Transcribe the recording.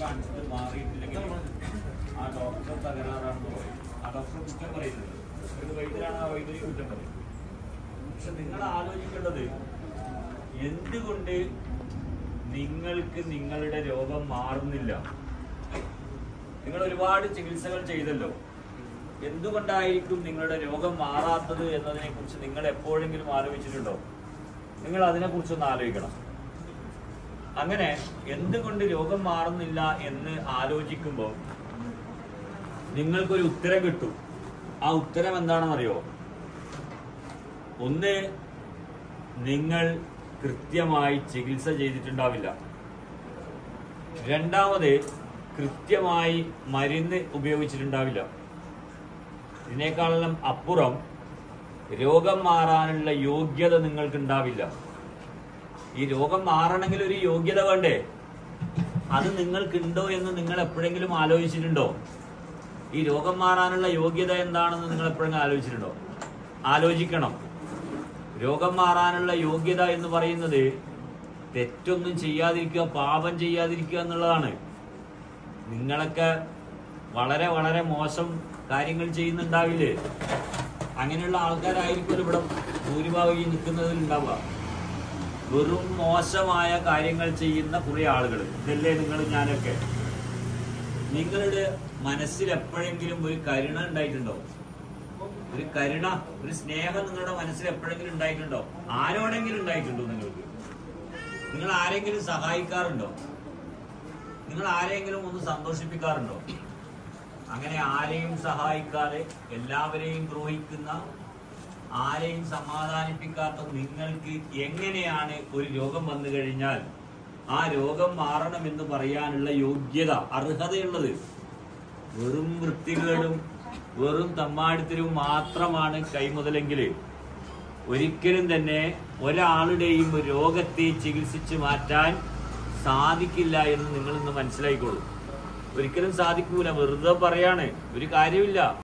കാണിച്ചിട്ട് മാറിയിട്ടില്ലെങ്കിൽ ആ ഡോക്ടർ തകരാറാണെന്ന് പറയും ആ ഡോക്ടർ കുറ്റം പറയുന്നത് ഒരു വൈദ്യരാണ് ആ വൈദ്യുതി കുറ്റം പറയും പക്ഷെ നിങ്ങൾ ആലോചിക്കേണ്ടത് എന്തുകൊണ്ട് നിങ്ങൾക്ക് നിങ്ങളുടെ രോഗം മാറുന്നില്ല നിങ്ങൾ ഒരുപാട് ചികിത്സകൾ ചെയ്തല്ലോ എന്തുകൊണ്ടായിരിക്കും നിങ്ങളുടെ രോഗം മാറാത്തത് എന്നതിനെ കുറിച്ച് നിങ്ങൾ എപ്പോഴെങ്കിലും ആലോചിച്ചിട്ടുണ്ടോ നിങ്ങൾ അതിനെക്കുറിച്ചൊന്ന് ആലോചിക്കണം അങ്ങനെ എന്തുകൊണ്ട് രോഗം മാറുന്നില്ല എന്ന് ആലോചിക്കുമ്പോൾ നിങ്ങൾക്കൊരു ഉത്തരം കിട്ടും ആ ഉത്തരം എന്താണെന്നറിയോ ഒന്ന് നിങ്ങൾ കൃത്യമായി ചികിത്സ ചെയ്തിട്ടുണ്ടാവില്ല രണ്ടാമത് കൃത്യമായി മരുന്ന് ഉപയോഗിച്ചിട്ടുണ്ടാവില്ല ഇതിനേക്കാളെല്ലാം അപ്പുറം രോഗം മാറാനുള്ള യോഗ്യത നിങ്ങൾക്കുണ്ടാവില്ല ഈ രോഗം മാറണമെങ്കിൽ ഒരു യോഗ്യത വേണ്ടേ അത് നിങ്ങൾക്കുണ്ടോ എന്ന് നിങ്ങൾ എപ്പോഴെങ്കിലും ആലോചിച്ചിട്ടുണ്ടോ ഈ രോഗം മാറാനുള്ള യോഗ്യത എന്താണെന്ന് നിങ്ങൾ എപ്പോഴെങ്കിലും ആലോചിച്ചിട്ടുണ്ടോ ആലോചിക്കണം രോഗം മാറാനുള്ള യോഗ്യത എന്ന് പറയുന്നത് തെറ്റൊന്നും ചെയ്യാതിരിക്കുക പാപം ചെയ്യാതിരിക്കുക എന്നുള്ളതാണ് നിങ്ങളൊക്കെ വളരെ വളരെ മോശം കാര്യങ്ങൾ ചെയ്യുന്നുണ്ടാവില്ലേ അങ്ങനെയുള്ള ആൾക്കാരായിരിക്കും ഇവിടെ ഭൂരിഭാഗം ഈ നിൽക്കുന്നതിൽ ഉണ്ടാവുക വെറും മോശമായ കാര്യങ്ങൾ ചെയ്യുന്ന കുറെ ആളുകൾ ഇതല്ലേ നിങ്ങൾ ഞാനൊക്കെ നിങ്ങളുടെ മനസ്സിൽ എപ്പോഴെങ്കിലും ഒരു കരുണ ഉണ്ടായിട്ടുണ്ടോ ഒരു കരുണ ഒരു സ്നേഹം നിങ്ങളുടെ മനസ്സിൽ എപ്പോഴെങ്കിലും ഉണ്ടായിട്ടുണ്ടോ ആരോടെങ്കിലും ഉണ്ടായിട്ടുണ്ടോ നിങ്ങൾക്ക് നിങ്ങൾ ആരെങ്കിലും സഹായിക്കാറുണ്ടോ നിങ്ങൾ ആരെങ്കിലും ഒന്ന് സന്തോഷിപ്പിക്കാറുണ്ടോ അങ്ങനെ ആരെയും സഹായിക്കാതെ എല്ലാവരെയും ദ്രോഹിക്കുന്ന ആരെയും സമാധാനിപ്പിക്കാത്ത നിങ്ങൾക്ക് എങ്ങനെയാണ് ഒരു രോഗം വന്നു കഴിഞ്ഞാൽ ആ രോഗം മാറണമെന്ന് പറയാനുള്ള യോഗ്യത അർഹതയുള്ളത് വെറും വൃത്തികേടും വെറും തമ്മാടിത്തരവും മാത്രമാണ് കൈമുതലെങ്കിൽ ഒരിക്കലും തന്നെ ഒരാളുടെയും രോഗത്തെ ചികിത്സിച്ച് മാറ്റാൻ സാധിക്കില്ല എന്ന് നിങ്ങൾ ഇന്ന് മനസ്സിലായിക്കോളൂ ഒരിക്കലും സാധിക്കൂല വെറുതെ പറയാണ് ഒരു കാര്യമില്ല